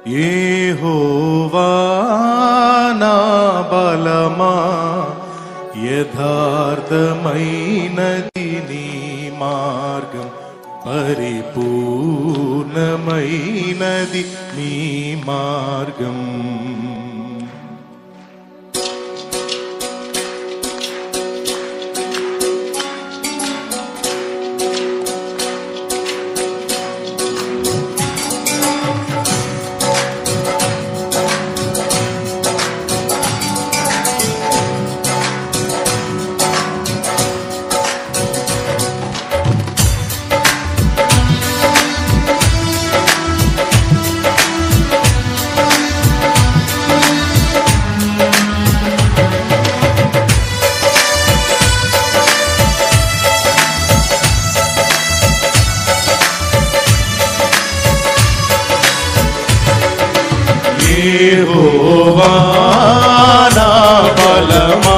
యెహోవా నా బలమా యథార్థమైనది నీ మార్గం పరిపూర్ణమైనది నీ మార్గం యెహోవా నా బలమా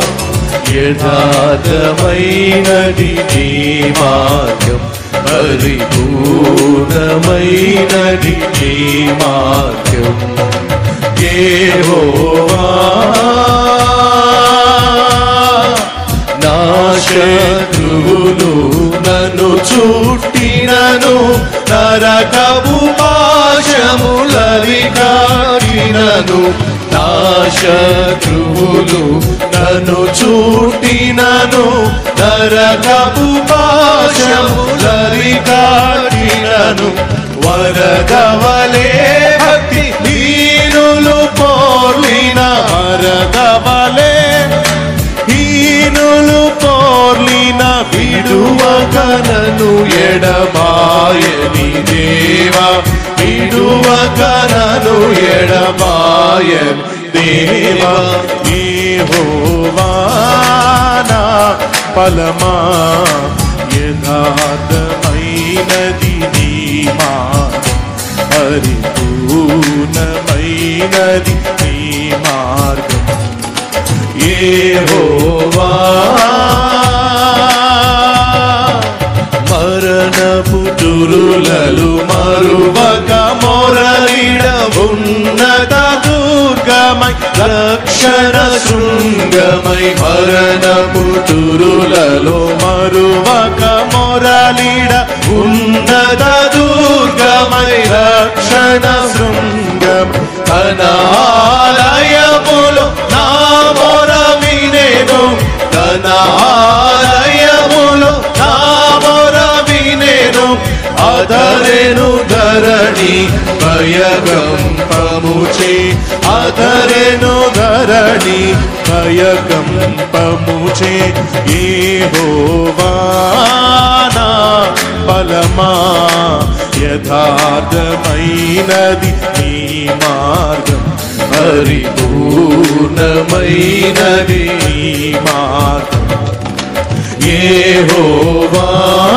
యథార్థమైనది నీ మార్గం పరిపూర్ణమైనది నీ మార్గం యెహోవా నా శత్రువులు నన్ను చుట్టినను నరకపు పాశములవి కాకినను నా శత్రువులు నన్ను చుట్టినను నరకపు పాశములవి కాకినను వరదవలే భక్తి దీనులు పోర్లిన వరదవలే హీనులు పోర్లిన విడువకనను ఎడబాయని దేవా విడువకనను ఎడబాయని దేవా యెహోవానా బలమా యథార్థమైనది నీ మార్గం పరిపూర్ణమైనది నీ మార్గం యెహోవా మరణపు దురులలు మరువక మొరలిడ ఉన్నత దుర్గమై రక్షణ శృంగమై మరణపు దురులలో మరువక మొరలిడ ఉన్నత దుర్గమై రక్షణ శృంగం తన ఆలయములో నా మొర వినేను తన ఆలయములో నా మొర వినేను అదరెను ధరణి భయకంపముచే అదరెను ధరణి భయకంపముచే ఏహోవానా బలమా యథార్థమైనది నీ మార్గం పరిపూర్ణమైనది నీ మార్గం యెహోవా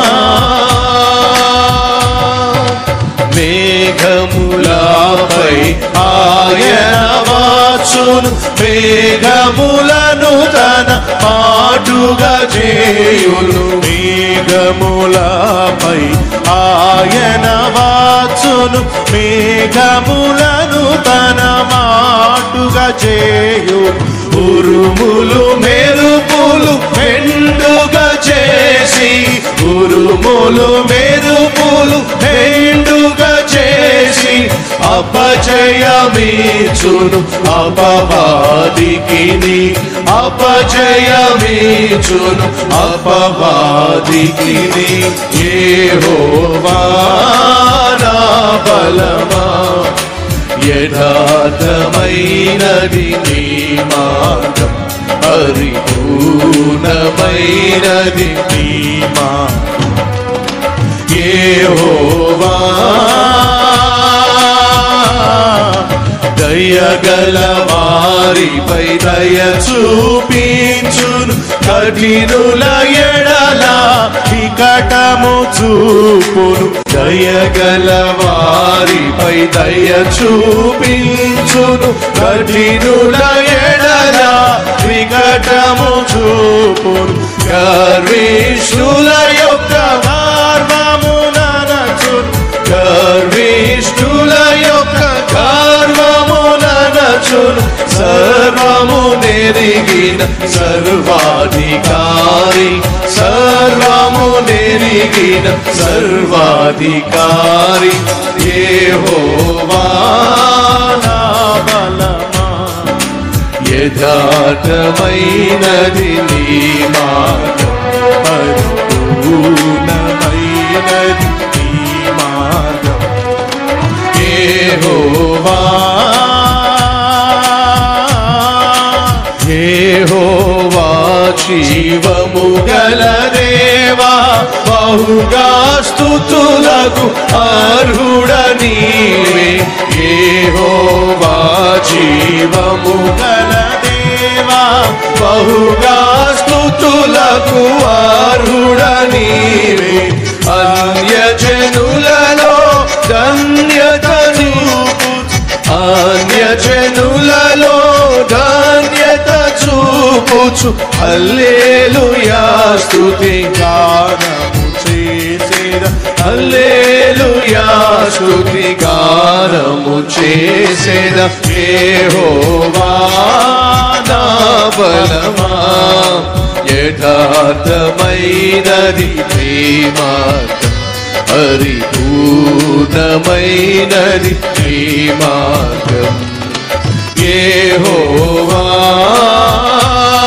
మేఘములపై ఆయన వాచును మేఘములను తన పాటుగా చేయును మేఘములపై ఆయన వాచును మేఘములను తన మాటుగా చేయు ఉరుములు మెరుపులు మెండుగా చేసి ఉరుములు మెరుపులు మెండుగా చేసి అపజయమీచును అపవాదికి అపజయమీచును అపవాదికి ఏహోవానా బలమా యథార్థమైనది నీ మార్గం పరిపూర్ణమైనది నీ మార్గం యెహోవా దయగల వారిపై దయ చూపించును కఠినుల ఎడల వికటము చూపును దయగల వారిపై దయ చూపించును కఠినుల ఎడల వికటము చూపును గర్విష్ణుల యొక్క గర్వము ననచును గర్విష్ఠుల యొక్క నెరిగిన సర్వాధికారి సర్వము నెరిగిన సర్వాధికారి యెహోవా నా బలమా యథార్థమైనది నీ మార్గం పరిపూర్ణమైనది నీ మార్గం యెహోవా యెహోవా జీవము గల దేవా బహుగా స్తుతులకు అర్హుడ నీవే యెహోవా జీవము గల దేవా బహుగా స్తుతులకు అర్హుడ నీవే అన్యజనులలో ధన్యత చూపు అన్యజనులలో ధన్యత చూపుచు హల్లేలుయా స్తుతి గానము చేసేద హల్లేలుయా స్తుతి గానము చేసేద యెహోవా నా బలమా యథార్థమైనది ప్రేమార్థం పరిపూర్ణమైనది నీ మార్గం యెహోవా